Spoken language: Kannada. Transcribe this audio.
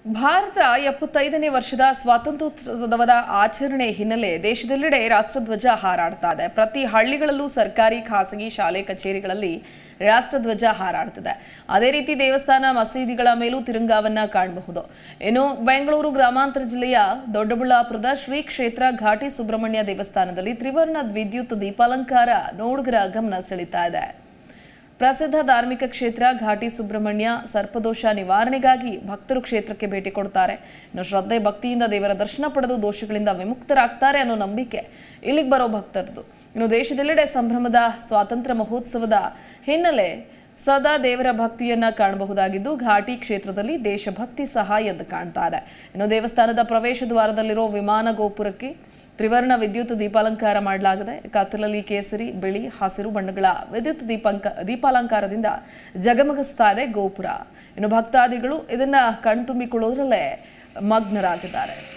ಭಾರತ ಎಪ್ಪತ್ತೈದನೇ ವರ್ಷದ ಸ್ವಾತಂತ್ರ್ಯೋತ್ಸವದ ಆಚರಣೆ ಹಿನ್ನೆಲೆ ದೇಶದೆಲ್ಲೆಡೆ ರಾಷ್ಟ್ರಧ್ವಜ ಹಾರಾಡ್ತಾ ಇದೆ ಪ್ರತಿ ಹಳ್ಳಿಗಳಲ್ಲೂ ಸರ್ಕಾರಿ ಖಾಸಗಿ ಶಾಲೆ ಕಚೇರಿಗಳಲ್ಲಿ ರಾಷ್ಟ್ರಧ್ವಜ ಹಾರಾಡ್ತಿದೆ ಅದೇ ರೀತಿ ದೇವಸ್ಥಾನ ಮಸೀದಿಗಳ ಮೇಲೂ ತಿರಂಗವನ್ನ ಕಾಣಬಹುದು ಇನ್ನು ಬೆಂಗಳೂರು ಗ್ರಾಮಾಂತರ ಜಿಲ್ಲೆಯ ದೊಡ್ಡಬಳ್ಳಾಪುರದ ಶ್ರೀ ಕ್ಷೇತ್ರ ಘಾಟಿ ಸುಬ್ರಹ್ಮಣ್ಯ ದೇವಸ್ಥಾನದಲ್ಲಿ ತ್ರಿವರ್ಣ ವಿದ್ಯುತ್ ದೀಪಾಲಂಕಾರ ನೋಡುಗರ ಗಮನ ಸೆಳೀತಾ ಇದೆ ಪ್ರಸಿದ್ಧ ಧಾರ್ಮಿಕ ಕ್ಷೇತ್ರ ಘಾಟಿ ಸುಬ್ರಹ್ಮಣ್ಯ ಸರ್ಪದೋಷ ನಿವಾರಣೆಗಾಗಿ ಭಕ್ತರು ಕ್ಷೇತ್ರಕ್ಕೆ ಭೇಟಿ ಕೊಡ್ತಾರೆ ಇನ್ನು ಶ್ರದ್ಧೆ ಭಕ್ತಿಯಿಂದ ದೇವರ ದರ್ಶನ ಪಡೆದು ದೋಷಗಳಿಂದ ವಿಮುಕ್ತರಾಗ್ತಾರೆ ಅನ್ನೋ ನಂಬಿಕೆ ಇಲ್ಲಿಗೆ ಬರೋ ಭಕ್ತರದು ಇನ್ನು ದೇಶದೆಲ್ಲೆಡೆ ಸಂಭ್ರಮದ ಸ್ವಾತಂತ್ರ್ಯ ಮಹೋತ್ಸವದ ಹಿನ್ನೆಲೆ ಸದಾ ದೇವರ ಭಕ್ತಿಯನ್ನ ಕಾಣಬಹುದಾಗಿದ್ದು ಘಾಟಿ ಕ್ಷೇತ್ರದಲ್ಲಿ ದೇಶಭಕ್ತಿ ಸಹ ಎದ್ದು ಕಾಣ್ತಾ ಇದೆ ಇನ್ನು ದೇವಸ್ಥಾನದ ಪ್ರವೇಶ ದ್ವಾರದಲ್ಲಿರೋ ವಿಮಾನ ಗೋಪುರಕ್ಕೆ ತ್ರಿವರ್ಣ ವಿದ್ಯುತ್ ದೀಪಾಲಂಕಾರ ಮಾಡಲಾಗಿದೆ ಕತ್ತಲಲ್ಲಿ ಕೇಸರಿ ಬಿಳಿ ಹಸಿರು ಬಣ್ಣಗಳ ವಿದ್ಯುತ್ ದೀಪಂಕ ದೀಪಾಲಂಕಾರದಿಂದ ಜಗಮಗಿಸ್ತಾ ಇದೆ ಗೋಪುರ ಇನ್ನು ಭಕ್ತಾದಿಗಳು ಇದನ್ನ ಕಣ್ತುಂಬಿಕೊಳ್ಳೋದ್ರಲ್ಲೇ ಮಗ್ನರಾಗಿದ್ದಾರೆ